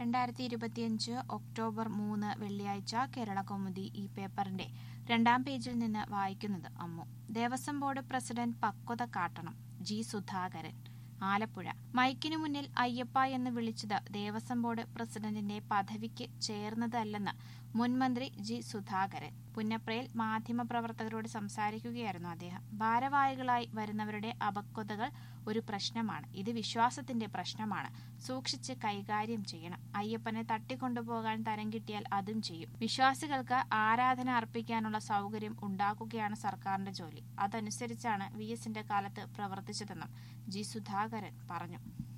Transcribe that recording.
രണ്ടായിരത്തി ഇരുപത്തിയഞ്ച് ഒക്ടോബർ മൂന്ന് വെള്ളിയാഴ്ച കേരള കൗമുദി ഈ പേപ്പറിന്റെ രണ്ടാം പേജിൽ നിന്ന് വായിക്കുന്നത് അമ്മു ദേവസ്വം ബോർഡ് പ്രസിഡന്റ് പക്വത കാട്ടണം ജി സുധാകരൻ ആലപ്പുഴ മൈക്കിനു മുന്നിൽ അയ്യപ്പ എന്ന് വിളിച്ചത് ദേവസ്വം ബോർഡ് പ്രസിഡന്റിന്റെ പദവിക്ക് ചേർന്നതല്ലെന്ന് മുൻമന്ത്രി ജി സുധാകരൻ പുന്നപ്രയിൽ മാധ്യമപ്രവർത്തകരോട് സംസാരിക്കുകയായിരുന്നു അദ്ദേഹം ഭാരവാഹികളായി വരുന്നവരുടെ അപക്വതകൾ ഒരു പ്രശ്നമാണ് ഇത് വിശ്വാസത്തിന്റെ പ്രശ്നമാണ് സൂക്ഷിച്ച് കൈകാര്യം ചെയ്യണം അയ്യപ്പനെ തട്ടിക്കൊണ്ടുപോകാൻ തരം കിട്ടിയാൽ അതും ചെയ്യും വിശ്വാസികൾക്ക് ആരാധന അർപ്പിക്കാനുള്ള സൗകര്യം ഉണ്ടാക്കുകയാണ് സർക്കാരിന്റെ ജോലി അതനുസരിച്ചാണ് വി എസിന്റെ കാലത്ത് പ്രവർത്തിച്ചതെന്നും ജി സുധാകരൻ പറഞ്ഞു